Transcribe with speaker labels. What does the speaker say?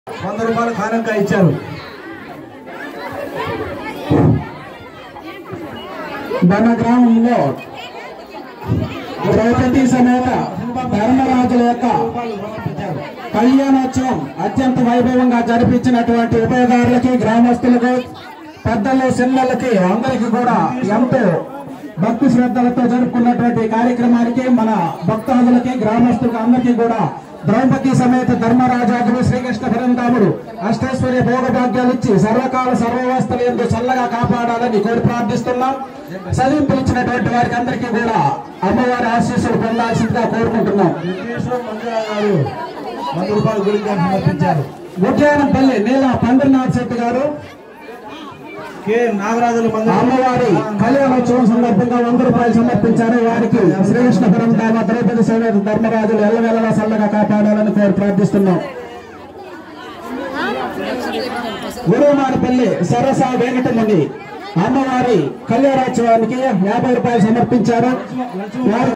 Speaker 1: వంద రూపాయలు కానుక ఇచ్చారు
Speaker 2: మన గ్రామంలో ద్రౌపది సమేత ధర్మరాజుల యొక్క కళ్యాణోత్సవం అత్యంత వైభవంగా జరిపించినటువంటి ఉపయోగారులకి గ్రామస్తులకు పెద్దలు చిన్నలకి అందరికీ కూడా ఎంతో భక్తి శ్రద్ధలతో జరుపుకున్నటువంటి కార్యక్రమానికి మన భక్తాదులకి గ్రామస్తులకి అందరికీ కూడా ద్రౌపది సమేత ధర్మరాజాదులు శ్రీకృష్ణ పరంధాముడు అష్టైశ్వర్య భోగభాగ్యాలు ఇచ్చి సర్వకాల సర్వవస్థలు ఎందు చల్లగా కాపాడాలని కోరి ప్రార్థిస్తున్నాం చదివింపులు ఇచ్చినటువంటి వారికి అందరికీ కూడా అమ్మవారి ఆశీస్సులు పొందాల్సిందిగా కోరుకుంటున్నాం
Speaker 1: వెంకటేశ్వర మంజునాథ్ గారు వంద రూపాయలు గుడికి సమర్పించారు
Speaker 2: ఉద్యానంపల్లి నీల పండ్రనాథ్ శెట్టి గారు
Speaker 1: కె నాగరాజుల మంది
Speaker 2: అమ్మవారి కళ్యాణోత్సవం సందర్భంగా వంద రూపాయలు సమర్పించారు వారికి శ్రీకృష్ణ పరంధామ ద్రౌపది సమేత ధర్మరాజులు ఎల్లవేళలా చల్లగా కాపాడాలని కోరి ప్రార్థిస్తున్నాం గురుమానపల్లి సరస వెంకటముని అమ్మవారి కళ్యాణోత్సవానికి యాభై రూపాయలు సమర్పించారు వారి